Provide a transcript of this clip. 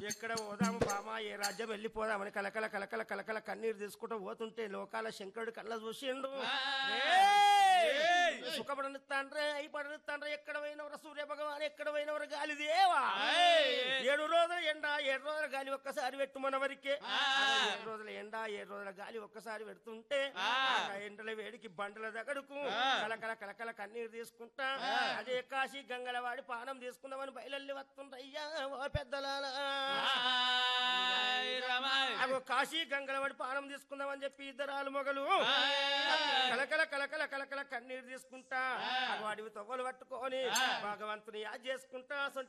ఎక్కడ పోదాము బామా ఏ రాజ్యం వెళ్ళిపోదామని కలకల కలకల కలకల కన్నీరు తీసుకుంటూ పోతుంటే లోకాల శంకరుడు కళ్ళ చూసిండు ఏయ్! సుఖపడనిస్తాండ్రే అయి పడనిస్తాండ్రే ఎక్కడ పోయినవర సూర్య భగవాన్ ఎక్కడ పోయినవర గాలి దేవా ఏడు రోజుల ఎండ ఏడు రోజుల గాలి ఒక్కసారి పెట్టుమన్న వరకే ఏడు రోజుల ఎండ ఏడు రోజుల గాలి ఒక్కసారి పెడుతుంటే ఆ ఎండల వేడికి బండల దగ్గరకు కలకల కలకల కన్నీరు తీసుకుంటా అదే కాశీ గంగల వాడి పానం తీసుకుందామని బయలల్లి వస్తుండ్రయ్యా ఓ పెద్దలాలా అగో కాశీ గంగల వాడి పానం తీసుకుందామని చెప్పి ఇద్దరాలు మొగలు కలకల కలకల కలకల కన్నీరు తీసుకుంటా అగో అడవి తొవ్వలు పట్టుకొని భగవంతుని యాద్ చేసుకుంటా సొంటి